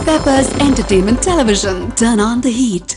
Peppers Entertainment Television. Turn on the heat.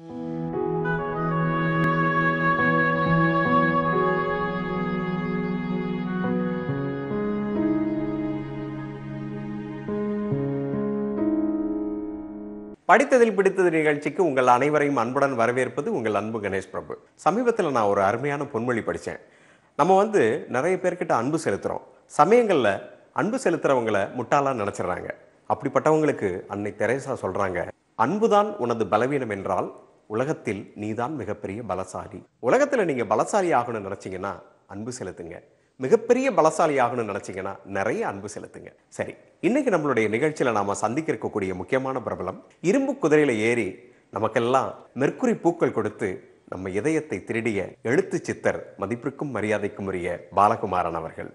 படித்ததில் பிடித்தது நிகழ்ச்சிக்கு உங்கள் அனைவரையும் அன்புடன் வரவேற்பது உங்கள் அன்பு கணேஷ் பிரபு சமீபத்தில் நான் ஒரு அருமையான பொன்மொழி படித்தேன் நம்ம வந்து நிறைய பேர்கிட்ட அன்பு செலுத்துகிறோம் சமயங்களில் அன்பு செலுத்துறவங்கள முட்டாளா நினச்சிடுறாங்க அப்படிப்பட்டவங்களுக்கு அன்னை தெரேசா சொல்கிறாங்க அன்புதான் உனது பலவீனம் என்றால் உலகத்தில் நீதான் மிகப்பெரிய பலசாலி உலகத்தில் நீங்கள் பலசாலி ஆகணும்னு நினச்சிங்கன்னா அன்பு செலுத்துங்க மிகப்பெரிய பலசாலி ஆகணும்னு நினைச்சீங்கன்னா நிறைய அன்பு செலுத்துங்க சரி இன்னைக்கு நம்மளுடைய நிகழ்ச்சியில நாம சந்திக்க இருக்கக்கூடிய முக்கியமான பிரபலம் இரும்பு குதிரையில ஏறி நமக்கெல்லாம் மெர்க்குரி பூக்கள் கொடுத்து நம்ம இதயத்தை திருடிய எழுத்து சித்தர் மதிப்பிற்கும் மரியாதைக்கும் உரிய பாலகுமாரன் அவர்கள்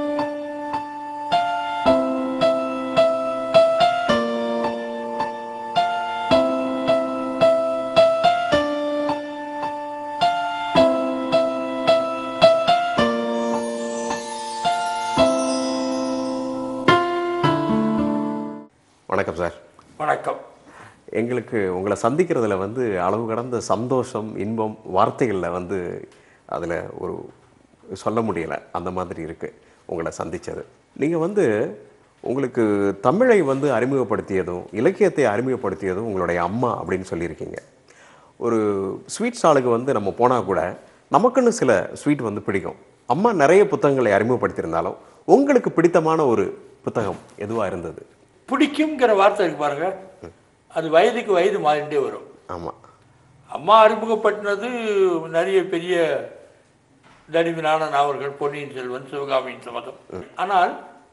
வணக்கம் சார் வணக்கம் எங்களுக்கு உங்களை சந்திக்கிறதுல வந்து அளவு கடந்த சந்தோஷம் இன்பம் வார்த்தைகளில் வந்து அதில் ஒரு சொல்ல முடியலை அந்த மாதிரி இருக்குது உங்களை சந்தித்தது நீங்கள் வந்து உங்களுக்கு தமிழை வந்து அறிமுகப்படுத்தியதும் இலக்கியத்தை அறிமுகப்படுத்தியதும் உங்களுடைய அம்மா அப்படின்னு சொல்லியிருக்கீங்க ஒரு ஸ்வீட் ஸ்டாலுக்கு வந்து நம்ம போனால் கூட நமக்குன்னு சில ஸ்வீட் வந்து பிடிக்கும் அம்மா நிறைய புத்தகங்களை அறிமுகப்படுத்தியிருந்தாலும் உங்களுக்கு பிடித்தமான ஒரு புத்தகம் எதுவாக இருந்தது பிடிக்குங்கிற வார்த்தை இருக்கு பாருங்க அது வயதுக்கு வயது மாறிட்டே வரும் ஆமாம் அம்மா அறிமுகப்படுத்தினது நிறைய பெரிய தடிமனான நாவல்கள் பொன்னியின் செல்வன் சிவகாமியின் சமதம் ஆனால்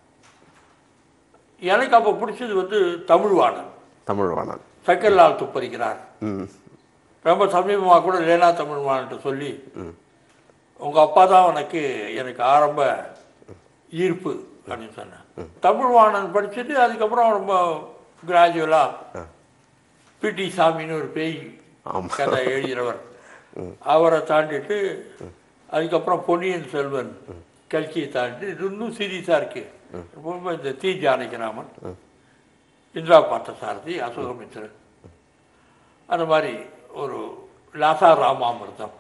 எனக்கு அப்போ பிடிச்சது வந்து தமிழ்வாணன் தமிழ்வாணன் சக்கரலால் துப்பறிக்கிறார் ம் ரொம்ப சமீபமாக கூட லேனா தமிழ்வான்ட்டு சொல்லி உங்க அப்பா தான் உனக்கு எனக்கு ஆரம்ப ஈர்ப்பு அப்படின்னு சொன்னேன் தமிழ்வாணன் படிச்சுட்டு அதுக்கப்புறம் ரொம்ப கிராஜுவலாக பிடி சாமின்னு ஒரு பேய் ஆமா. கதை எழுதுகிறவர் அவரை தாண்டிட்டு அதுக்கப்புறம் பொன்னியின் செல்வன் கல்கியை தாண்டிட்டு இது இன்னும் சீரியஸாக இருக்கு ரொம்ப இந்த தி ஜானகிராமன் இந்திரா பார்த்தசாரதி அசோகமித்திரன் அந்த மாதிரி ஒரு லாசா ராமாமிர்தம்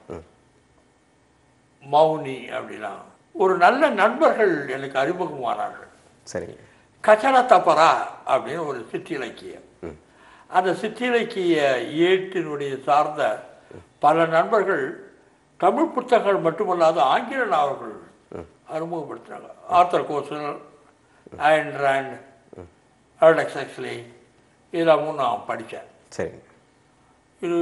மௌனி அப்படிலாம் ஒரு நல்ல நண்பர்கள் எனக்கு அறிமுகமானார்கள் சரிங்க கச்சட தப்பரா அப்படின்னு ஒரு சிற்றிலக்கியம் அந்த சிற்றிலக்கிய ஏட்டினுடைய சார்ந்த பல நண்பர்கள் தமிழ் புத்தகங்கள் மட்டுமல்லாது ஆங்கில நாவல்கள் அறிமுகப்படுத்தினாங்க ஆர்த்தர் கோசல் அயன் ராண்ட் அர்டெக்ஸ் எக்ஸ்லி இதெல்லாமும் நான் படித்தேன் சரிங்க இது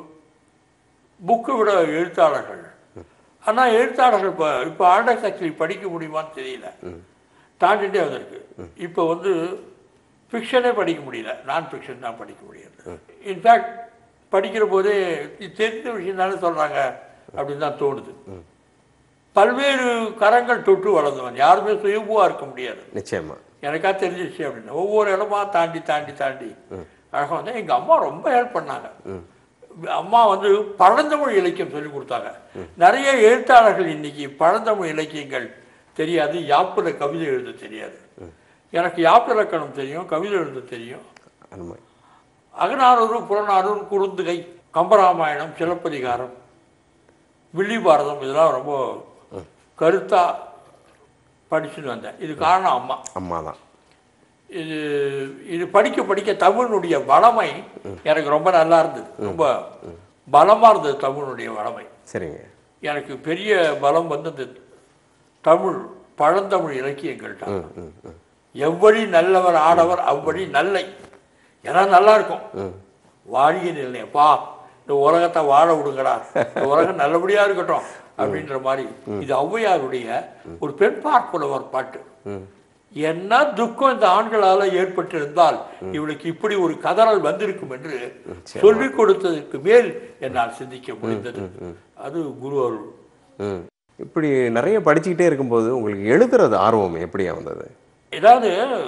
புக்கு விட எழுத்தாளர்கள் ஆனால் எழுத்தாளர்கள் இப்போ இப்போ ஆர்டெக்ஸ் ஆக்சுவலி படிக்க முடியுமான்னு தெரியல தாண்டிட்டே வந்திருக்கு இப்போ வந்து ஃபிக்ஷனே படிக்க முடியல நான் ஃபிக்ஷன் தான் படிக்க முடியாது இன்ஃபேக்ட் படிக்கிற போதே இது தெரிந்த விஷயம் தானே சொல்கிறாங்க அப்படின்னு தான் தோணுது பல்வேறு கரங்கள் தொட்டு வளர்ந்தவன் யாருமே சுயம்புவாக இருக்க முடியாது நிச்சயமா எனக்கா தெரிஞ்சிச்சு அப்படின்னு ஒவ்வொரு இடமா தாண்டி தாண்டி தாண்டி அழகாக வந்து எங்கள் அம்மா ரொம்ப ஹெல்ப் பண்ணாங்க அம்மா வந்து பழந்தமிழ் இலக்கியம் சொல்லி கொடுத்தாங்க நிறைய எழுத்தாளர்கள் இன்னைக்கு பழந்தமிழ் இலக்கியங்கள் தெரியாது யாப்புல கவிதை எழுத தெரியாது எனக்கு யாப்பிலக்கணம் தெரியும் கவிதை எழுத தெரியும் அந்த மாதிரி அகநானூறு புறநானூறு குறுந்துகை கம்பராமாயணம் சிலப்பதிகாரம் வில்லி பாரதம் இதெல்லாம் ரொம்ப கருத்தா படிச்சுட்டு வந்தேன் இது காரணம் அம்மா அம்மா தான் இது இது படிக்க படிக்க தமிழினுடைய வளமை எனக்கு ரொம்ப நல்லா இருந்தது ரொம்ப பலமா இருந்தது தமிழினுடைய வளமை சரிங்க எனக்கு பெரிய பலம் வந்து இந்த தமிழ் பழந்தமிழ் இலக்கியங்கள் தான் ம் ம் எவ்வழி நல்லவர் ஆடவர் அவ்வழி நல்லை எல்லாம் நல்லா இருக்கும் வாழிய நிலையப்பா இந்த உலகத்தை வாழ விடுங்கடா இந்த உலகம் நல்லபடியா இருக்கட்டும் அப்படின்ற மாதிரி இது ஔவையாருடைய ஒரு பெண் பார்ப்புலவர் பாட்டு என்ன துக்கம் இந்த ஆண்களால ஏற்பட்டிருந்தால் இவளுக்கு இப்படி ஒரு கதறல் வந்திருக்கும் என்று சொல்லிக் கொடுத்ததற்கு மேல் என்னால் சிந்திக்க முடிந்தது அது குரு அருள் ம் இப்படி நிறைய படிச்சுக்கிட்டே இருக்கும்போது உங்களுக்கு எழுதுறது ஆர்வம் எப்படியா வந்தது ஏதாவது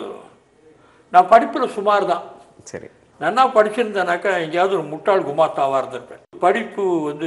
நான் படிப்புல சுமார் தான் சரி நன்னா படிச்சிருந்தேனாக்கா எங்கேயாவது ஒரு முட்டாள் குமாத்தாவாக இருந்திருப்பேன் படிப்பு வந்து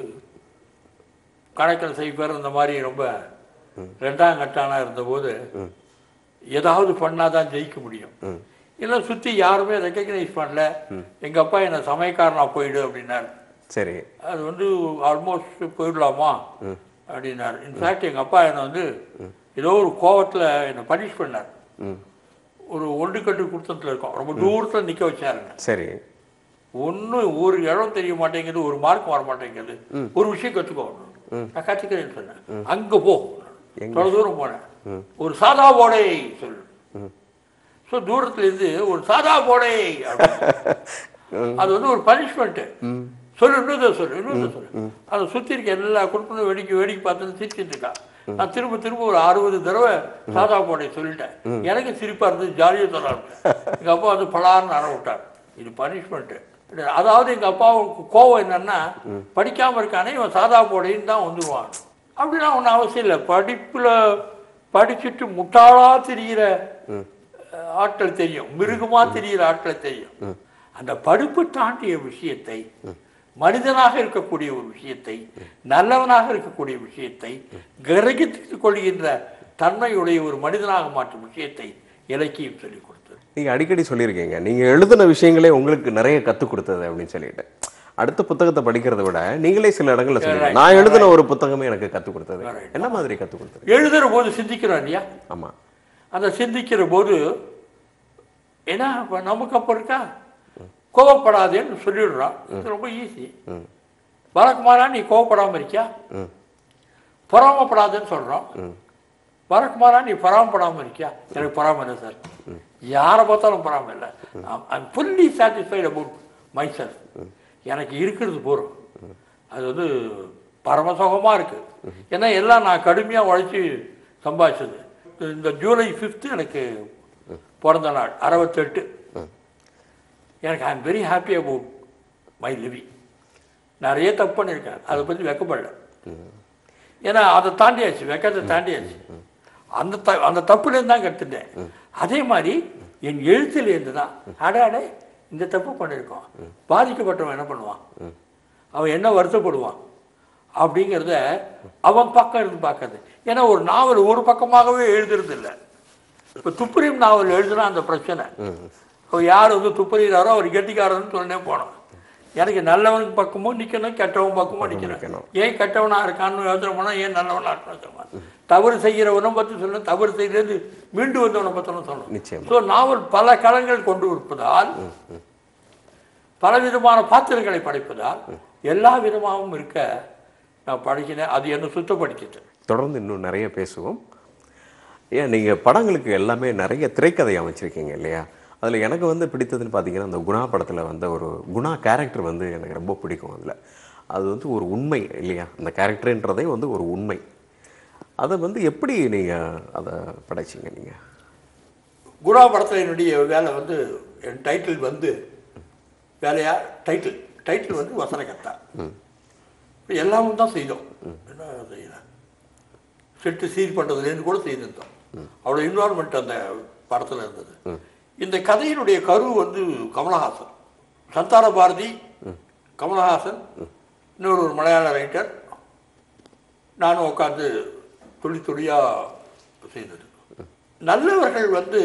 கணக்கில் செய்பேர் இந்த மாதிரி ரொம்ப ரெண்டாம் கட்டானா இருந்தபோது ஏதாவது பண்ணாதான் ஜெயிக்க முடியும் இல்லை சுற்றி யாருமே ரெக்கக்னைஸ் பண்ணல எங்கள் அப்பா என்னை சமயக்காரனா போயிடு அப்படின்னாரு சரி அது வந்து ஆல்மோஸ்ட் போயிடலாமா அப்படின்னாரு இன்ஃபேக்ட் எங்கள் அப்பா என்னை வந்து ஏதோ ஒரு கோவத்தில் என்னை பனிஷ் பண்ணார் ம் ஒரு ஒன்று கட்டு குடுத்தத்தில் இருக்கோம் ரொம்ப தூரத்தில் நிற்க வச்சாருங்க சரி ஒன்றும் ஒரு இடம் தெரிய மாட்டேங்குது ஒரு மார்க் வர மாட்டேங்குது ஒரு விஷயம் கற்றுக்கோ நான் கற்றுக்கிறேன்னு சொன்னேன் அங்கே போ தொலை தூரம் போனேன் ஒரு சாதா போடை சொல்லு ஸோ தூரத்துல இருந்து ஒரு சாதா போடை அப்படின்னு. அது வந்து ஒரு பனிஷ்மெண்ட்டு சொல்லு இன்னொரு சொல்லு இன்னொரு சொல்லு அதை சுற்றி இருக்க எல்லா குடும்பமும் வேடிக்கை வேடிக்கை பார்த்துட்டு சிரிச்சிட்டு இருக்கா நான் திரும்ப திரும்ப ஒரு அறுபது தடவை சாதா போடை சொல்லிட்டேன் எனக்கு சிரிப்பா இருந்தது ஜாலியாக சொல்ல ஆரம்பிச்சேன் எங்கள் அப்பா வந்து பலார்னு அற விட்டார் இது பனிஷ்மெண்ட்டு அதாவது எங்கள் அப்பாவுக்கு கோவம் என்னன்னா படிக்காம இருக்கானே இவன் சாதா போடைன்னு தான் வந்துடுவான் அப்படின்னா ஒன்றும் அவசியம் இல்லை படிப்புல படிச்சுட்டு முட்டாளா தெரிகிற அஹ், ஆட்கள் தெரியும் மிருகமா தெரிகிற ஆட்கள் தெரியும் அந்த படிப்பு தாண்டிய விஷயத்தை மனிதனாக இருக்கக்கூடிய ஒரு விஷயத்தை நல்லவனாக இருக்கக்கூடிய விஷயத்தை கிரகித்துக் கொள்கின்ற தன்மையுடைய ஒரு மனிதனாக மாற்றும் விஷயத்தை இலக்கியம் சொல்லிக் கொடுத்தது நீங்க அடிக்கடி சொல்லியிருக்கீங்க நீங்க எழுதின விஷயங்களே உங்களுக்கு நிறைய கற்றுக் கொடுத்தது அப்படின்னு சொல்லிட்டு அடுத்த புத்தகத்தை படிக்கிறதை விட நீங்களே சில இடங்கள்ல சொல்லுங்க நான் எழுதின ஒரு புத்தகமே எனக்கு கற்றுக் கொடுத்தது என்ன மாதிரி கற்றுக் கொடுத்தது எழுதுற போது சிந்திக்கிறோம் இல்லையா ஆமா அந்த சிந்திக்கிற போது ஏன்னா இப்போ நமக்கு அப்போ இருக்கா கோவப்படாதேன்னு சொல்லிடுறான் இது ரொம்ப ஈஸி வரக்குமாரா நீ கோவப்படாம இருக்கியா ம் பொறாமப்படாதேன்னு சொல்றோம் வரக்குமாரா நீ பொறாமப்படாம இருக்கியா எனக்கு பொறாம இல்லை சார் யாரை பார்த்தாலும் பொறாம இல்லை I'm fully satisfied about myself எனக்கு இருக்கிறது போதும் அது வந்து பரமசுகமா இருக்கு ஏன்னா எல்லாம் நான் கடுமையா உழைச்சி சம்பாதிச்சது இந்த ஜூலை ஃபிஃப்த்து எனக்கு பிறந்த நாள் அறுபத்தெட்டு எனக்கு I am very happy about my living நிறைய தப்பு பண்ணியிருக்கேன் அதை பற்றி வெக்கப்படல ஏன்னா அதை தாண்டியாச்சு வெக்கத்தை தாண்டியாச்சு அந்த த அந்த தப்புலேருந்து தான் கற்றுட்டேன் அதே மாதிரி என் எழுத்துலேருந்து தான் அட அடே இந்த தப்பு பண்ணியிருக்கோம் பாதிக்கப்பட்டவன் என்ன பண்ணுவான் அவன் என்ன வருத்தப்படுவான் அப்படிங்கிறத அவன் பக்கம் இருந்து பார்க்கறது ஏன்னா ஒரு நாவல் ஒரு பக்கமாகவே எழுதுறது இல்லை இப்போ துப்புரீம் நாவல் எழுதுனா அந்த பிரச்சனை இப்போ யார் வந்து துப்புரீராரோ அவர் கெட்டிக்காரன்னு சொன்னே போனோம் எனக்கு நல்லவனுக்கு பக்கமும் நிற்கணும் கெட்டவன் பக்கமும் நிற்கணும் ஏன் கெட்டவனா இருக்கான்னு யோசனை போனா ஏன் நல்லவனா இருக்கான்னு சொல்லுவான் தவறு செய்கிறவனை பற்றி சொல்லணும் தவறு செய்கிறது மீண்டு வந்தவனை பற்றணும் சொல்லணும் நிச்சயமா ஸோ நாவல் பல களங்கள் கொண்டு இருப்பதால் பலவிதமான பாத்திரங்களை படைப்பதால் எல்லா விதமாகவும் இருக்க நான் படிக்கிறேன் அது என்ன சுத்தப்படுத்திட்டு தொடர்ந்து இன்னும் நிறைய பேசுவோம் ஏன் நீங்க படங்களுக்கு எல்லாமே நிறைய திரைக்கதை அமைச்சிருக்கீங்க இல்லையா அதுல எனக்கு வந்து பிடித்ததுன்னு பார்த்தீங்கன்னா அந்த குணா படத்துல வந்த ஒரு குணா கேரக்டர் வந்து எனக்கு ரொம்ப பிடிக்கும் அதுல அது வந்து ஒரு உண்மை இல்லையா அந்த கேரக்டர்ன்றதே வந்து ஒரு உண்மை அதை வந்து எப்படி நீங்க அதை படைச்சீங்க நீங்க குணா படத்தில் என்னுடைய வேலை வந்து என் டைட்டில் வந்து வேலையா டைட்டில் டைட்டில் வந்து வசனகர்த்தா இப்ப எல்லாமும் தான் செய்தோம் என்ன செய்யலாம் செட்டு சீர் பண்ணுறதுலேருந்து கூட செய்திருந்தோம் அவ்வளோ இன்வால்மெண்ட் அந்த படத்தில் இருந்தது இந்த கதையினுடைய கரு வந்து கமலஹாசன் சந்தான பாரதி கமலஹாசன் இன்னொரு ஒரு மலையாள ரைட்டர் நானும் உட்காந்து துளி துளியாக செய்தது நல்லவர்கள் வந்து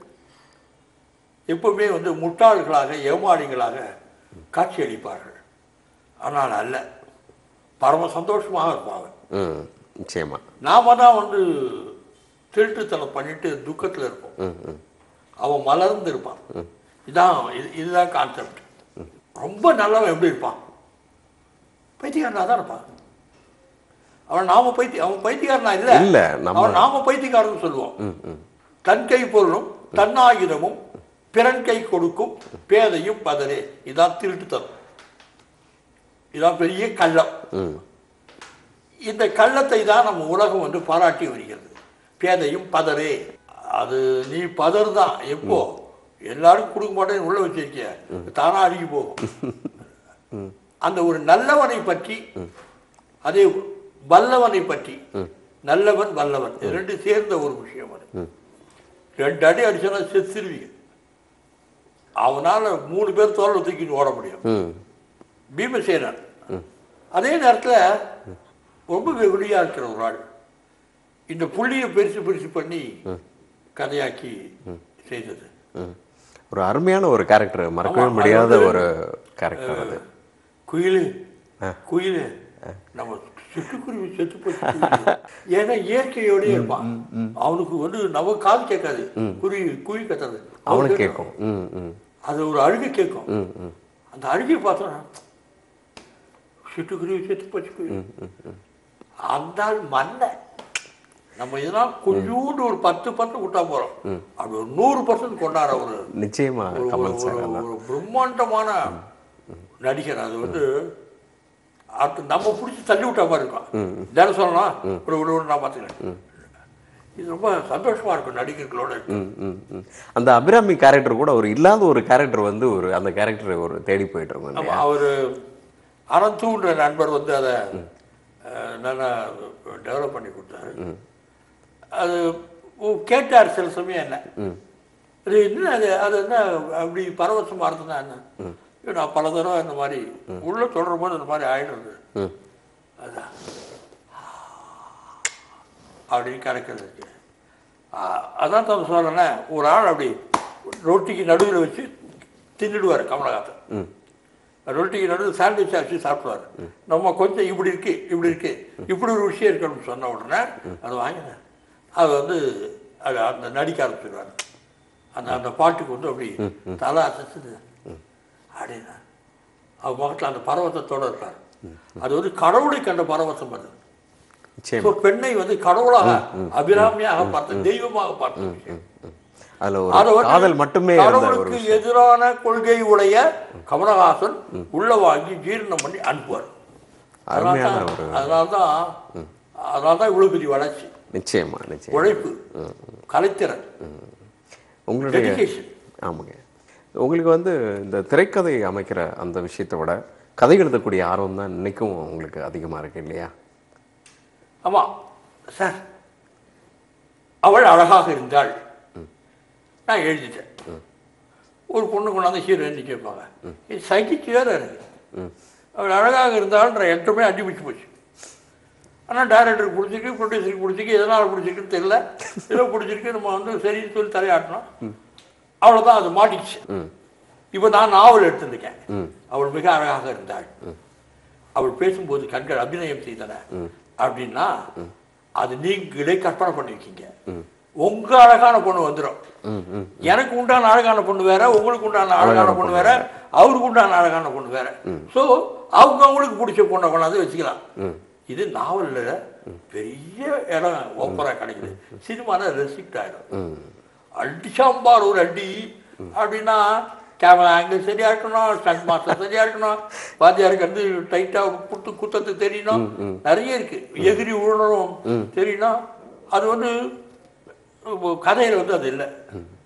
எப்பவுமே வந்து முட்டாள்களாக ஏமாளிகளாக காட்சியளிப்பார்கள் ஆனால் அல்ல பரம சந்தோஷமாக இருப்பாங்க ம் நிச்சயமா நாம தான் வந்து திருட்டுத்தனம் பண்ணிட்டு துக்கத்தில் இருப்போம் ம் ம் அவன் மலர்ந்து இருப்பான் இதான் இது இதுதான் கான்செப்ட் ரொம்ப நல்லவன் எப்படி இருப்பான் பைத்தியக்காரனா தான் இருப்பான் அவன் நாம பைத்தி அவன் பைத்தியக்காரனா இல்ல இல்ல, நம்ம- அவன் நாம பைத்தியக்காரன் சொல்லுவோம் ம் ம் தன் கை பொருளும் தன்னாயுதமும் பிறன் கை கொடுக்கும் பேதையும் பதரே இதான் திருட்டுத்தனம் இதான் பெரிய கள்ளம் ம் இந்த கள்ளத்தை தான் நம்ம உலகம் வந்து பாராட்டி வருகிறது பேதையும் பதரே அது நீ பதர் தான் எப்போ எல்லாரும் கொடுக்க மாட்டேன்னு உள்ள வச்சிருக்கிய தானா அழுகி போகும் அந்த ஒரு நல்லவனை பற்றி அதே வல்லவனை பற்றி நல்லவன் வல்லவன் இது ரெண்டு சேர்ந்த ஒரு விஷயம் அது ரெண்டு அடி அடிச்சனா செத்துருவீங்க அவனால மூணு பேர் தோலை தூக்கிட்டு ஓட முடியும் ம் பீமசேனன் அதே நேரத்தில் ரொம்ப வெகுளியா இருக்கிற ஒரு ஆள் இந்த புள்ளியை பெருசு பெருசு பண்ணி கதையாக்கி செய்தது ம் ஒரு அருமையான ஒரு கேரக்டர் மறக்கவே ஆமா, முடியாத அது வந்து- ஒரு கேரக்டர் அது குயிலு குயிலு நம்ம சிட்டுக்குருவி செத்து போச்சு குயிலு. ஏன்னா இயற்கையோடய இருப்பான் அவனுக்கு வந்து நம்ம காது கேட்காது குருவி குயில் கத்துறது அவனுக்கு கேட்கும் ம் ம் அது ஒரு அழுகை கேட்கும் ம் ம் அந்த அழுகை பார்த்தோன்னா சிட்டுக்குருவி செத்து போச்சு குயில் அந்த ஆள் மண்ணை நம்ம இதெல்லாம் கொஞ்சோண்டு ஒரு பத்து பர்சன்ட் விட்டா போறோம் அப்படி ஒரு நூறு பர்சன்ட் கொண்டாட ஒரு நிச்சயமா ஒரு- கமல் சார் ஒரு- அதான் ஒரு பிரம்மாண்டமான நடிகர் அது வந்து அது நம்ம பிடிச்சி தள்ளி விட்ட மாதிரி இருக்கும் தினம் சொல்லலாம் ஒரு ஒரு ஒரு நான் பார்த்துக்கிறேன் இது ரொம்ப சந்தோஷமா இருக்கும் நடிகர்களோட இருக்கு. ம், ம், ம். அந்த அபிராமி கேரக்டர் கூட ஒரு இல்லாத ஒரு கேரக்டர் வந்து ஒரு அந்த கேரக்டர் ஒரு தேடி போயிட்டு இருக்கும் ஆமா, இல்லையா அவரு அறந்தூன்ற நண்பர் வந்து அதை அஹ், நல்லா டெவலப் பண்ணி கொடுத்தாரு அது ஓ, கேட்டார் சில சமயம் என்ன அது என்ன அது அது என்ன அப்படி பரவசமா இருந்ததுன்னா என்ன ஐயோ, நான் பல தடவை இந்த மாதிரி உள்ள தொடரும் போது இந்த மாதிரி ஆயிடுறது ம் அதான் அப்படின்னு கணக்கிறது அதான் தான் சொல்றேன் ஒரு ஆள் அப்படி ரொட்டிக்கு நடுவில் வச்சு தின்னுடுவார் கமலஹாசன் ம் ரொட்டிக்கு நடுவில் சாண்ட்விச் வச்சு சாப்பிடுவார் நம்ம கொஞ்சம் இப்படி இருக்கு இப்படி இருக்கு இப்படி ஒரு விஷயம் இருக்கணும்னு சொன்ன உடனே அதை வாங்கினேன் அது வந்து அது அந்த நடிக்க ஆரம்பிச்சிடுவார் அந்த அந்த பாட்டுக்கு வந்து அப்படி தலை அசைச்சுது அப்படின்னா அவர் முகத்தில் அந்த பரவசத்தோட இருப்பார் அது வந்து கடவுளை கண்ட பரவசம் அது நிச்சயமா So, பெண்ணை வந்து கடவுளாக அபிராமியாக பார்த்த தெய்வமாக பார்த்த விஷயம். அதுல அதை ஒரு வந்து காதல் மட்டுமே இருந்த ஒரு கடவுளுக்கு விஷயம். எதிரான கொள்கை உடைய கமலஹாசன் உள்ள வாங்கி ஜீரணம் பண்ணி அனுப்புவார் அருமையான ஒரு அதனால தான் அதனால தான் இவ்வளவு பெரிய வளர்ச்சி நிச்சயமா நிச்சயம் உழைப்பு கலைத்திறன் உங்களுடைய டெடிகேஷன் ஆமாங்க உங்களுக்கு வந்து இந்த திரைக்கதை அமைக்கிற அந்த விஷயத்தை விட கதை எழுதக்கூடிய ஆர்வம் தான் இன்னைக்கும் உங்களுக்கு அதிகமா இருக்கு இல்லையா ஆமா சார் அவள் அழகாக இருந்தாள் நான் எழுதிட்டேன் ஒரு பொண்ணு கொண்டாந்து ஹீரோயின் கேட்பாங்க இது சகிச்சு வேற இருக்கு அவள் அழகாக இருந்தாள்ன்ற எட்டுமே அடிபிடிச்சு போச்சு ஆனால் டைரக்டருக்கு பிடிச்சிருக்கு ப்ரொடியூசருக்கு பிடிச்சிருக்கு எதனால் பிடிச்சிருக்குன்னு தெரியல ஏதோ பிடிச்சிருக்கு நம்ம வந்து சரின்னு சொல்லி தலையாட்டணும் அவ்வளோதான் அது மாட்டிச்சு இப்போ நான் நாவல் எடுத்திருக்கேன் அவள் மிக அழகாக இருந்தாள் அவள் பேசும்போது கண்கள் அபிநயம் செய்தன அப்படின்னா அது நீங்களே கற்பனை பண்ணிருக்கீங்க உங்க அழகான பொண்ணு வந்துடும் எனக்கு உண்டான அழகான பொண்ணு வேற உங்களுக்கு உண்டான அழகான பொண்ணு வேற அவருக்கு உண்டான அழகான பொண்ணு வேற சோ அவங்க அவங்களுக்கு பிடிச்ச பொண்ணை கொண்டாந்து வச்சுக்கலாம் இது நாவல்ல பெரிய இடம் ஓப்பரா கிடைக்குது சினிமால ரெஸ்ட்ரிக்ட் ஆயிடும் அடிச்சாம்பார் ஒரு அடி அப்படின்னா கேமரா ஆங்கிள் சரியா இருக்கணும் ஸ்டண்ட் மாஸ்டர் சரியா இருக்கணும் வாத்தியாருக்கு வந்து டைட்டா புட்டு குத்தத்து தெரியணும் நிறைய இருக்கு எகிரி உழணும் தெரியணும் அது வந்து உம், கதையில வந்து அது இல்லை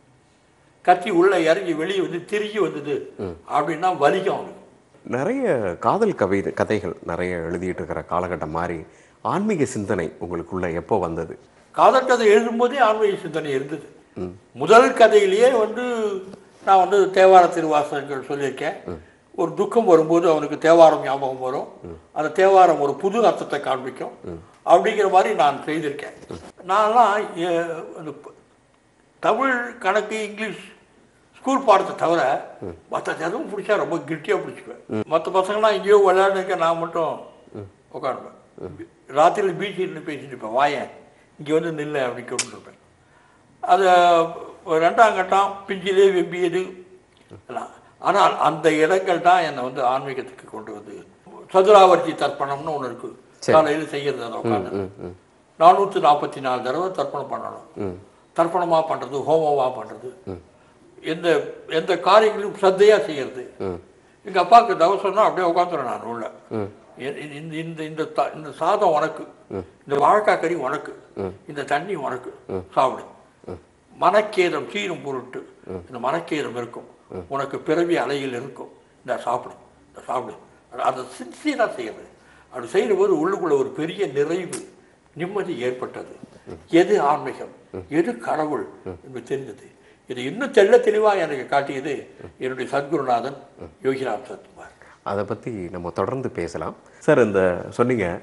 கத்தி உள்ள இறங்கி வெளியே வந்து திரும்பி வந்தது அப்படின்னா வலிக்கும் அவனுக்கு நிறைய காதல் கவி கதைகள் நிறைய எழுதிட்டு இருக்கிற காலகட்டம் மாதிரி ஆன்மீக சிந்தனை உங்களுக்குள்ள எப்போ வந்தது காதல் கதை எழுதும்போதே ஆன்மீக சிந்தனை இருந்தது முதல் கதையிலேயே வந்து நான் வந்து தேவார திருவாசகங்கள் சொல்லியிருக்கேன் ஒரு துக்கம் வரும்போது அவனுக்கு தேவாரம் ஞாபகம் வரும் அந்த தேவாரம் ஒரு புது அர்த்தத்தை காண்பிக்கும் அப்படிங்கிற மாதிரி நான் செய்திருக்கேன் நான்லாம் எ- அந்த ப- தமிழ் கணக்கு இங்கிலீஷ் ஸ்கூல் பாடத்தை தவிர மற்ற எதுவும் பிடிச்சா ரொம்ப கில்ட்டியாக பிடிச்சிக்குவேன் மற்ற பசங்களாம் எங்கேயோ விளையாடுக்க நான் மட்டும் உட்காந்துப்பேன் ராத்திரியில் பீச்சில் இருந்து பேசிட்டு இருப்பேன் வாயேன் இங்கே வந்து நில்ல அப்படின்னு கேட்டுருப்பேன் அது ஒரு ரெண்டாம் கட்டம் பிஞ்சிலே வெம்பியது எல்லாம் ஆனால் அந்த இடங்கள் தான் என்னை வந்து ஆன்மீகத்துக்கு கொண்டு வந்து சதுராவர்த்தி தர்ப்பணம்னு ஒன்று இருக்கு சரி. காலையில் செய்யறது அதை உட்காந்து நானூற்றி நாற்பத்தி நாலு தடவை தர்ப்பணம் பண்ணணும் தர்ப்பணமாக பண்ணுறது ஹோமமாக பண்ணுறது எந்த எந்த காரியங்களும் சத்தையாக செய்யறது எங்கள் அப்பாவுக்கு தவசம்னா அப்படியே உட்காந்துறேன் நான் உள்ள எ- இந்த இந்த இந்த த- இந்த சாதம் உனக்கு இந்த வாழைக்காய் கறி உனக்கு இந்த தண்ணி உனக்கு சாப்பிடு மனக்கேதம் தீரும் பொருட்டு இந்த மனக்கேதம் இருக்கும் உனக்கு பிறவி அலையில் இருக்கும் இந்த சாப்பிடு இந்த சாப்பிடு அதை சின்சியராக செய்யறது அப்படி செய்கிற போது உள்ளுக்குள்ள ஒரு பெரிய நிறைவு நிம்மதி ஏற்பட்டது எது ஆன்மீகம் எது கடவுள் என்று தெரிந்தது இது இன்னும் தெள்ள தெளிவாக எனக்கு காட்டியது என்னுடைய சத்குருநாதன் யோகிராம் சத்குமார் அதை பற்றி நம்ம தொடர்ந்து பேசலாம் சார் இந்த சொன்னீங்க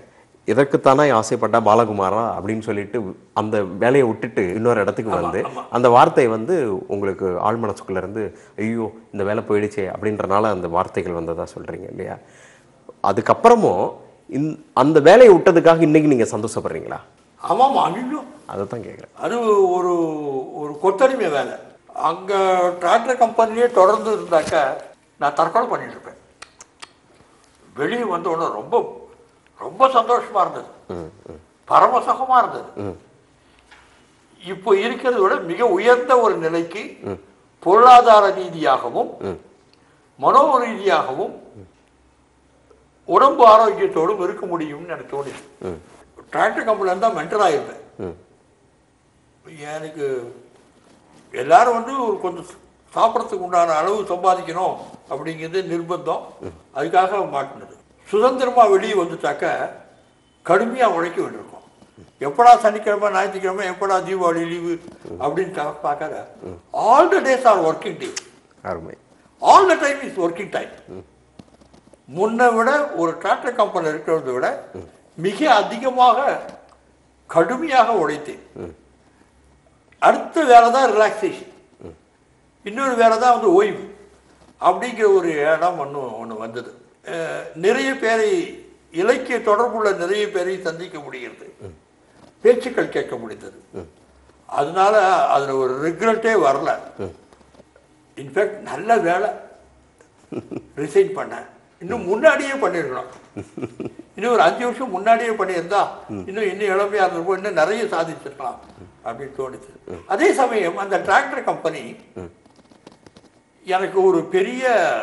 இதற்குத்தானே ஆசைப்பட்ட பாலகுமாரா அப்படின்னு சொல்லிட்டு அந்த வேலையை விட்டுட்டு இன்னொரு இடத்துக்கு வந்து ஆமா. அந்த வார்த்தை வந்து உங்களுக்கு ஆழ் மனசுக்குள்ள இருந்து ஐயோ இந்த வேலை போயிடுச்சே அப்படின்றனால அந்த வார்த்தைகள் வந்ததா சொல்றீங்க இல்லையா அதுக்கப்புறமும் இந் அந்த வேலையை விட்டதுக்காக இன்னைக்கு நீங்க சந்தோஷப்படுறீங்களா ஆமாம் அன்னும் அதை தான் கேட்குறேன் அது ஒரு ஒரு கொத்தடிமை வேலை அங்கே டிராக்டர் கம்பெனிலே தொடர்ந்து இருந்தாக்க நான் தற்கொலை பண்ணிட்டு இருப்பேன் வெளியே வந்த உடனே ரொம்ப ரொம்ப சந்தோஷமா இருந்தது பரமசுகமா இருந்தது இப்போ இருக்கிறத விட மிக உயர்ந்த ஒரு நிலைக்கு பொருளாதார ரீதியாகவும் மனோ ரீதியாகவும் உடம்பு ஆரோக்கியத்தோடும் இருக்க முடியும்னு எனக்கு தோணுச்சு டிராக்டர் கம்பெனில தான் மென்டர் ஆயிருப்பேன் ம் எனக்கு எல்லாரும் வந்து ஒரு கொஞ்சம் சாப்பிட்றதுக்கு உண்டான அளவு சம்பாதிக்கணும் அப்படிங்கிறது நிர்பந்தம் அதுக்காக மாட்டினது சுதந்திரமா வெளியே வந்துட்டாக்க கடுமையா உழைக்க வேண்டியிருக்கும் எப்படா சனிக்கிழமை ஞாயிற்றுக்கிழமை எப்படா தீபாவளி லீவு அப்படின்னு கா- பார்க்காத all the days are working day அருமை all the time is working time முன்னை விட ஒரு டிராக்டர் கம்பெனி இருக்கிறத விட மிக அதிகமாக கடுமையாக உழைத்தேன் அடுத்த வேலை தான் ரிலாக்ஸேஷன் இன்னொரு வேலை தான் வந்து ஓய்வு அப்படிங்கிற ஒரு இடம் ஒன்று ஒன்று வந்தது அஹ் நிறைய பேரை இலக்கிய தொடர்புள்ள நிறைய பேரை சந்திக்க முடிகிறது பேச்சுக்கள் கேட்க முடிந்தது அதனால அதில் ஒரு ரிக்ரெட்டே வரல இன்ஃபேக்ட் நல்ல வேலை ரிசைன் பண்ணேன் இன்னும் முன்னாடியே பண்ணிருக்கணும் இன்னும் ஒரு அஞ்சு வருஷம் முன்னாடியே பண்ணியிருந்தா இன்னும் இன்னும் இளமையா இருந்திருப்போம் இன்னும் நிறைய சாதிச்சிருக்கலாம் அப்படின்னு தோணுச்சு அதே சமயம் அந்த டிராக்டர் கம்பெனி எனக்கு ஒரு பெரிய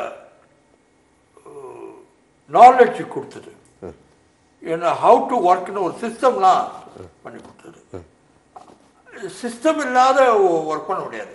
நாலேஜ் கொடுத்தது என்ன ஹவு டு ஒர்க்னு ஒரு சிஸ்டம்லாம் பண்ணி கொடுத்தது சிஸ்டம் இல்லாத ஒர்க் பண்ண முடியாது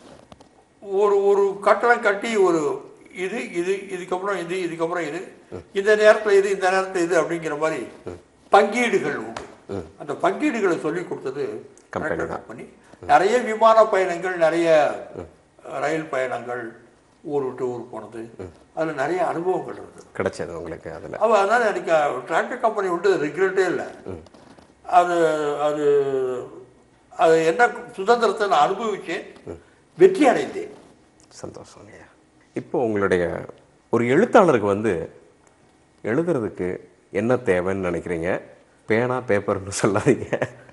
ஒரு ஒரு கட்டடம் கட்டி ஒரு இது இது இதுக்கப்புறம் இது இதுக்கப்புறம் இது இந்த நேரத்தில் இது இந்த நேரத்தில் இது அப்படிங்கிற மாதிரி பங்கீடுகள் உண்டு அந்த பங்கீடுகளை சொல்லி கொடுத்தது Company தான். கம்பெனி நிறைய விமான பயணங்கள் நிறைய ரயில் பயணங்கள் ஊர் விட்டு ஊர் போனது அதில் நிறைய அனுபவங்கள் இருந்தது கிடைச்சது உங்களுக்கு அதில் அவ அதனால எனக்கு டிராக்டர் கம்பெனி விட்டு ரிக்ரெட்டே இல்லை அது அது அது என்ன சுதந்திரத்தை நான் அனுபவிச்சேன் வெற்றி அடைந்தேன் சந்தோஷம் ஐயா இப்போ உங்களுடைய ஒரு எழுத்தாளருக்கு வந்து எழுதுறதுக்கு என்ன தேவைன்னு நினைக்கிறீங்க பேனா பேப்பர்னு சொல்லாதீங்க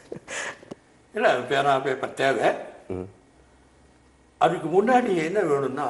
இல்லை பேனா பேப்பர் தேவை அதுக்கு முன்னாடி என்ன வேணும்னா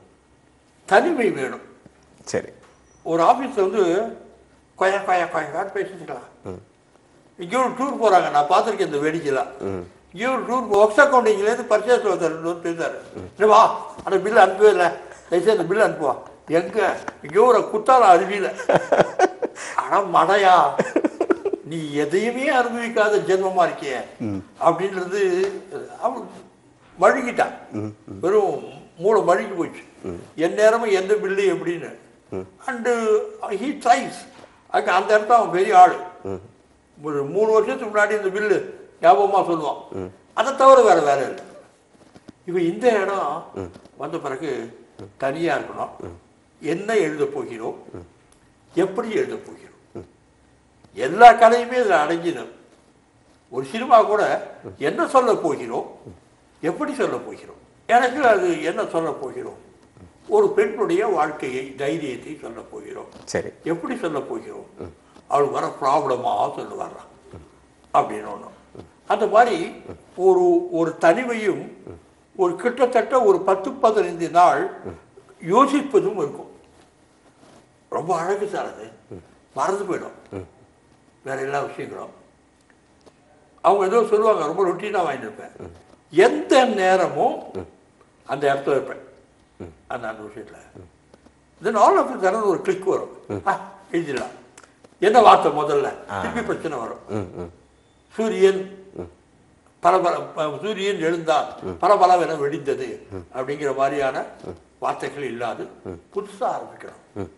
தனிமை வேணும் சரி ஒரு ஆஃபீஸில் வந்து கொயா கொயா கொயான்னு பேசிக்கலாம் இங்கே ஒரு டூர் போகிறாங்க நான் பார்த்துருக்கேன் இந்த வேடிக்கைலாம் இங்கே ஒரு டூர் ஒர்க்ஸ் அக்கௌண்டிங்லேருந்து பர்ச்சேஸ் ஒருத்தர் பேசுறாரு இல்லை வா அந்த பில் அனுப்பவே இல்லை தயவுசெய்து அந்த பில் அனுப்புவா எங்க இங்கே ஒரு குத்தால அருவியில் ஆனால் மடையா நீ எதையுமே அனுபவிக்காத ஜென்மமா இருக்கிய அப்படின்றது அவன் மழுகிட்டான் வெறும் மூளை மழுகி போச்சு என் நேரமும் எந்த பில்லு எப்படின்னு அண்டு ஹீ ட்ரைஸ் அதுக்கு அந்த இடத்துல அவன் பெரிய ஆள் ஒரு மூணு வருஷத்துக்கு முன்னாடி இந்த பில்லு ஞாபகமா சொல்லுவான் அதை தவிர வேற வேலை இல்லை இப்போ இந்த இடம் வந்த பிறகு தனியா இருக்கணும் என்ன எழுத போகிறோம் எப்படி எழுத போகிறோம் எல்லா கலையுமே இதில் அடங்கிடும் ஒரு சினிமா கூட என்ன சொல்ல போகிறோம் எப்படி சொல்ல போகிறோம் எனக்கு அது என்ன சொல்ல போகிறோம் ஒரு பெண்ணுடைய வாழ்க்கையை தைரியத்தை சொல்ல போகிறோம் சரி எப்படி சொல்ல போகிறோம் அவளுக்கு வர ப்ராப்ளமாக சொல்ல வர்றான் அப்படின்னு ஒன்று அந்த மாதிரி ஒரு ஒரு தனிமையும் ஒரு கிட்டத்தட்ட ஒரு பத்து பதினைந்து நாள் யோசிப்பதும் இருக்கும் ரொம்ப அழகு சார் அது மறந்து போயிடும் வேற எல்லா விஷயங்களும் அவங்க ஏதோ சொல்லுவாங்க ரொம்ப ரொட்டீனாக வாங்கியிருப்பேன் எந்த நேரமும் அந்த இடத்துல இருப்பேன் அந்த அந்த விஷயத்தில் தென் ஆல் ஆஃப் தரன் ஒரு கிளிக் வரும் ஆ, எழுதிடலாம் என்ன வார்த்தை முதல்ல திருப்பி பிரச்சனை வரும் ம் ம் சூரியன் பரபர ப- சூரியன் எழுந்தான் பரபரவென வெடிந்தது அப்படிங்கிற மாதிரியான வார்த்தைகள் இல்லாது புதுசா ஆரம்பிக்கணும்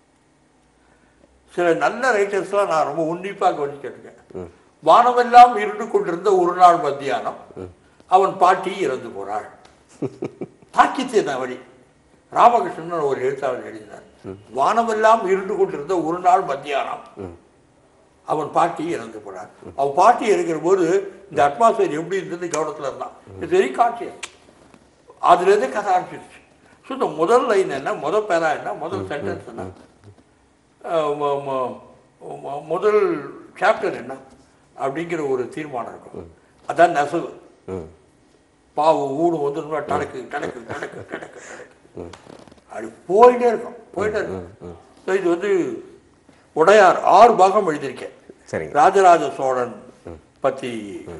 சில நல்ல ரைட்டர்ஸ்லாம் நான் ரொம்ப உன்னிப்பாக கவனிச்சு கேட்டிருக்கேன் வானமெல்லாம் இருண்டு கொண்டிருந்த ஒரு நாள் மத்தியானம் அவன் பாட்டி இறந்து போனாள் தாக்கித்தேன் வழி ராமகிருஷ்ணன் ஒரு எழுத்தாளர் எழுதினார் வானமெல்லாம் இருண்டு கொண்டிருந்த ஒரு நாள் மத்தியானம் அவன் பாட்டி இறந்து போனார் அவன் பாட்டி இருக்கிற போது இந்த அட்மாஸ்பியர் எப்படி இருந்தது கவனத்தில் இருந்தான் இது வெரி கான்சியஸ் அதுலேருந்து கதை ஆரம்பிச்சிருச்சு ஸோ இந்த முதல் லைன் என்ன முதல் பேரா என்ன முதல் சென்டென்ஸ் என்ன அஹ் ம- ம- ம- முதல் சாப்டர் என்ன அப்படிங்கிற ஒரு தீர்மானம் இருக்கும் அதான் நெசவு ம் பாவு ஊடு வந்து டடக்கு டடக்கு டடக்கு டடக்கு டடக்கு அப்படி போயிட்டே இருக்கும் போயிட்டே இருக்கும் So இது வந்து உடையார் ஆறு பாகம் எழுதியிருக்கேன் சரிங்க ராஜராஜ சோழன் பத்தி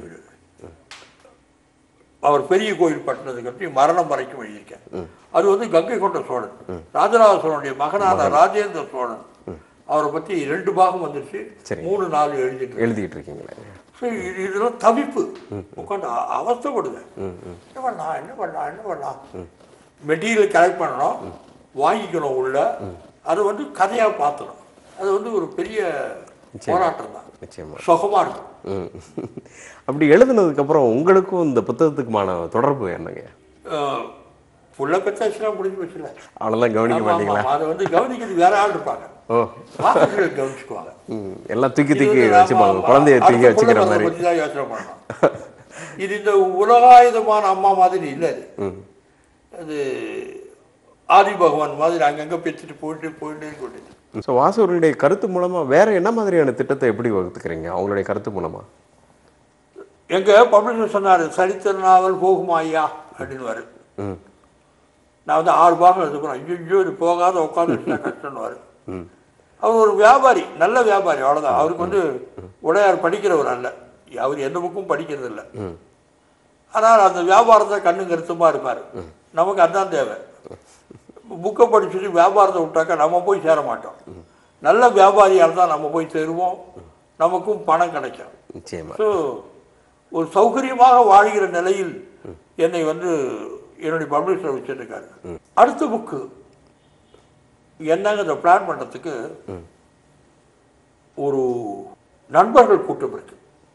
அவர் பெரிய கோயில் கட்டினது பற்றி மரணம் வரைக்கும் எழுதியிருக்கேன் அது வந்து கங்கை கொண்ட சோழன் ராஜராஜ சோழனுடைய மகனான ராஜேந்திர சோழன் அவரை பத்தி ரெண்டு பாகம் வந்துருச்சு சரி. மூணு நாலு எழுதிட்டு எழுதிட்டு இருக்கீங்களே சரி இது இதெல்லாம் தவிப்பு உட்காந்து அ- அவஸ்தைப்படுது என்ன பண்ணலாம் என்ன பண்ணலாம் என்ன பண்ணலாம் மெட்டீரியல் கலெக்ட் பண்ணணும் வாங்கிக்கணும் உள்ள அது வந்து கதையா பார்த்தணும் அது வந்து ஒரு பெரிய போராட்டம் தான் நிச்சயமா சுகமா இருக்கும் ம் அப்படி எழுதுனதுக்கு அப்புறம் உங்களுக்கும் இந்த புத்தகத்துக்குமான தொடர்பு என்னங்க அஹ், புள்ள பெத்தாச்சுலாம் முடிஞ்சு வச்சுல அவ்வளோதான் கவனிக்க மாட்டீங்களா அதை வந்து கவனிக்கிறது வேற ஆள் இருப்பாங்க ஓ வாசகர்கள் கவனிச்சுக்குவாங்க ம் எல்லாம் தூக்கி இது தூக்கி வந்து வச்சுப்பாங்க நாம குழந்தைய அடுத்த தூக்கி வச்சுக்கிற புள்ள மாதிரி பத்தி தான் யோசனை பண்ணணும் இது இந்த உலகாயுதமான அம்மா மாதிரி இல்லை அது ம் அது ஆதி பகவான் மாதிரி அங்கங்க பெற்றுட்டு போயிட்டு போயிட்டே கொண்டு ஸோ வாசகர்களுடைய கருத்து மூலமா வேற என்ன மாதிரியான திட்டத்தை எப்படி வகுத்துக்கிறீங்க அவங்களுடைய கருத்து மூலமா எங்க பப்ளிஷர் சொன்னாரு சரித்திர நாவல் போகுமா ஐயா அப்படின்னு வரு ம் நான் வந்து ஆறு பாகம் எழுதுக்கிறோம் ஐயோ இது போகாத உட்காந்து கஷ்டம்னு வரு ம் அவர் ஒரு வியாபாரி நல்ல வியாபாரி அவ்வளவுதான் அவருக்கு வந்து உடையார் படிக்கிறவர் அல்ல அவர் எந்த புக்கும் படிக்கிறது இல்லை ம் ஆனால் அந்த வியாபாரத்தை கண்ணு கருத்துமா இருப்பார் நமக்கு அதான் தேவை புக்கை படிச்சுட்டு வியாபாரத்தை விட்டாக்கா நம்ம போய் சேர மாட்டோம் நல்ல வியாபாரியால் தான் நம்ம போய் சேருவோம் நமக்கும் பணம் கிடைக்கும் நிச்சயமா ஸோ ஒரு சௌகரியமாக வாழ்கிற நிலையில் என்னை வந்து என்னுடைய பப்ளிஷர் வச்சிருக்காரு அடுத்த புக்கு என்னங்க இதை பிளான் பண்ணுறதுக்கு ஒரு நண்பர்கள் கூட்டம் இருக்கு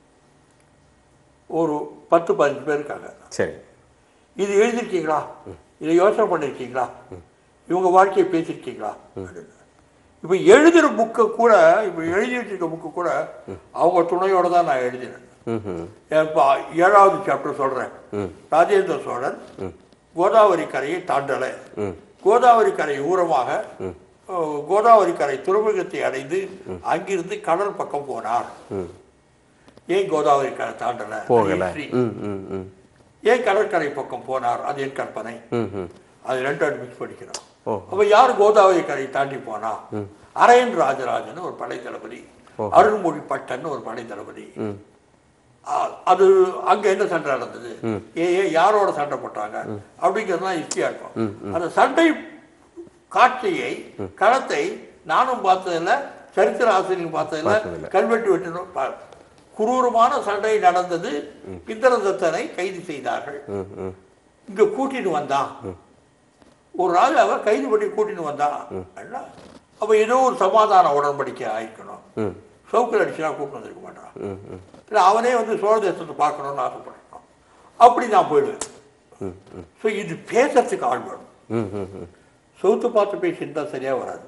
ஒரு பத்து பதினஞ்சு பேர் இருக்காங்க சரி இது எழுதியிருக்கீங்களா இதை யோசனை பண்ணியிருக்கீங்களா இவங்க வாழ்க்கையை பேசியிருக்கீங்களா அப்படின்னு. இப்போ எழுதுகிற புக்கை கூட இப்போ எழுதி வச்சிருக்க புக்கு கூட அவங்க துணையோட தான் நான் எழுதினேன் ம் ம் இப்போ ஏழாவது சாப்டர் சொல்கிறேன் ராஜேந்திர சோழன் கோதாவரி கரையை தாண்டலை கோதாவரி கரை ஊரமாக அஹ், கோதாவரி கரை துறைமுகத்தை அடைந்து அங்கிருந்து கடல் பக்கம் போனார் ம் ஏன் கோதாவரி கரை தாண்டலை போகல history. ம் ம் ம் ஏன் கடற்கரை பக்கம் போனார் அது என் கற்பனை ம் ம் அது ரெண்டும் மிக்ஸ் படிக்கிறோம் ஓ. அப்ப யார் கோதாவரி கரை தாண்டி போனா அரையன் ராஜராஜன் ஒரு படை தளபதி அருள்மொழி பட்டன் ஒரு படை தளபதி ம் அ- அது அங்க என்ன சண்டை நடந்தது ஏ ஏ யாரோட சண்டை போட்டாங்க அப்படிங்கிறதுலாம் ஈஸியா இருக்கும் அந்த சண்டை காட்சியை களத்தை நானும் பார்த்ததில்ல சரித்திர ஆசிரியர் பார்த்ததில்ல பார்த்ததில்ல. கல்வெட்டு வெட்டினோம் பா- குரூரமான சண்டை நடந்தது இந்திரதத்தனை கைது செய்தார்கள் ம் ம் இங்க கூட்டிட்டு வந்தான் ஒரு ராஜாவை கைது பண்ணி கூட்டிட்டு வந்தான் என்ன? அப்ப ஏதோ ஒரு சமாதான உடன்படிக்கை ஆயிக்கணும் ம் சவுக்கில் அடிச்சுனா கூப்பிட்டு வந்திருக்க மாட்டான் ம் ம் இல்லை அவனே வந்து சோழ தேசத்தை பார்க்கணும்னு ஆசைப்படணும் அப்படி நான் போயிடுவேன் ஸோ இது பேசுறதுக்கு ஆள் வேணும் ம் ம் ம் சவுத்து பார்த்து பேசிட்டு தான் சரியா வராது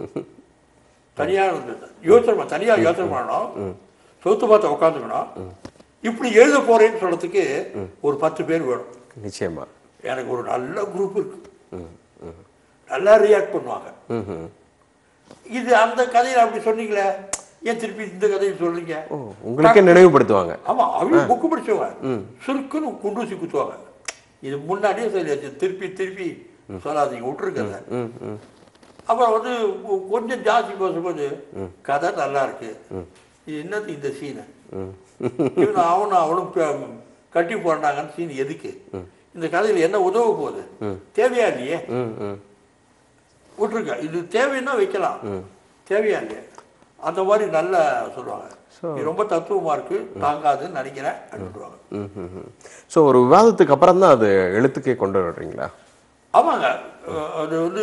தனியாக இருந்தது யோசனை பண்ண- தனியா யோசனை பண்ணணும் சவுத்து பார்த்து உட்காந்துக்கணும் இப்படி எழுத போறேன்னு சொல்றதுக்கு ஒரு பத்து பேர் வேணும் நிச்சயமா எனக்கு ஒரு நல்ல குரூப் இருக்கு ம் ம் நல்லா ரியாக்ட் பண்ணுவாங்க ம் ம் இது அந்த கதையில அப்படி சொன்னீங்களே ஏன் திருப்பி இந்த கதையை சொல்றீங்க ஓ உங்களுக்கே நினைவுபடுத்துவாங்க ஆமா அவங்க புக்கு படிச்சவங்க சுருக்குன்னு குண்டூசி குத்துவாங்க இது முன்னாடியே சொல்லியாச்சு திருப்பி திருப்பி சொல்லாதீங்க விட்டுருக்கல ம் ம் அப்புறம் வந்து கொ- கொஞ்சம் ஜாஸ்தி பேசும்போது கதை நல்லா இருக்கு இது என்னது இந்த சீனு ம் இவன் அவனும் அவனும் ப- கட்டி போடுறாங்கன்னு சீன் எதுக்கு இந்த கதையில என்ன உதவ போகுது தேவையா இல்லையே ம் ம் விட்டுருக்க இது தேவைன்னா வைக்கலாம் தேவையா இல்லையே அந்த மாதிரி நல்லா சொல்லுவாங்க இது ரொம்ப தத்துவமா இருக்கு தாங்காதுன்னு நினைக்கிறேன் அப்படின்வாங்க ம் ம் ம் ஸோ ஒரு விவாதத்துக்கு அப்புறம் தான் அது எழுத்துக்கே கொண்டு வர்றீங்களா ஆமாங்க அஹ் அது வந்து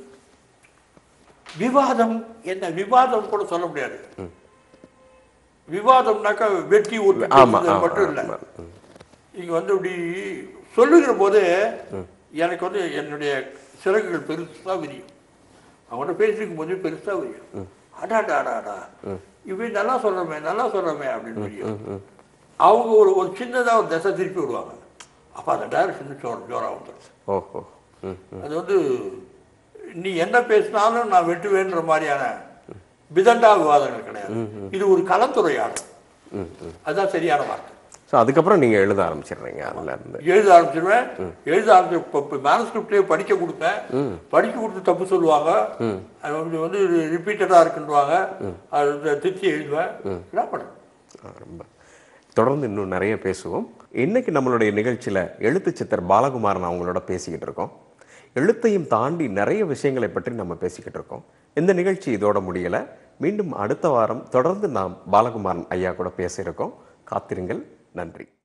விவாதம் என்ன விவாதம் கூட சொல்ல முடியாது விவாதம்னாக்கா வெட்டி ஊற்றி ஆமா, பேசுறது ஆமா, மட்டும் இல்லை ஆமா. இங்க வந்து இப்படி சொல்லுகிற போது எனக்கு வந்து என்னுடைய சிறகுகள் பெருசா விரியும் அவங்கள்ட்ட பேசிருக்கும் போது பெருசா விரியும் அடாடா அடாடா இவன் நல்லா சொல்கிறோமே நல்லா சொல்கிறோமே அப்படின்னு முடியும் அவங்க ஒரு ஒரு சின்னதாக ஒரு திசை திருப்பி விடுவாங்க அப்போ அந்த டைரக்ஷன் ஜோர ஜோராக வந்துடும் ஓஹோ ம் ம். அது வந்து நீ என்ன பேசினாலும் நான் வெட்டுவேன்ற மாதிரியான விதண்டா விவாதங்கள் கிடையாது இது ஒரு கலந்துரையாடல் ம் ம் அதுதான் சரியான வார்த்தை ஸோ அதுக்கப்புறம் நீங்கள் எழுத ஆரம்பிச்சிடுறீங்க அதுல இருந்து எழுத ஆரம்பிச்சிருவேன் எழுத ஆரம்பிச்சு இப்போ மேனஸ்கிரிப்டே படிக்க கொடுப்பேன் படிக்க கொடுத்து தப்பு சொல்லுவாங்க அது வந்து வந்து ரிப்பீட்டடாக இருக்குன்னுவாங்க அது திருச்சி எழுதுவேன் என்ன பண்ணேன் ஆ, ரொம்ப தொடர்ந்து இன்னும் நிறைய பேசுவோம் இன்னைக்கு நம்மளுடைய நிகழ்ச்சியில் எழுத்து சித்தர் பாலகுமாரன் அவங்களோட பேசிக்கிட்டு இருக்கோம் எழுத்தையும் தாண்டி நிறைய விஷயங்களை பற்றி நம்ம பேசிக்கிட்டு இருக்கோம் இந்த நிகழ்ச்சி இதோட முடியலை மீண்டும் அடுத்த வாரம் தொடர்ந்து நாம் பாலகுமாரன் ஐயா கூட பேச இருக்கோம் காத்திருங்கள் நன்றி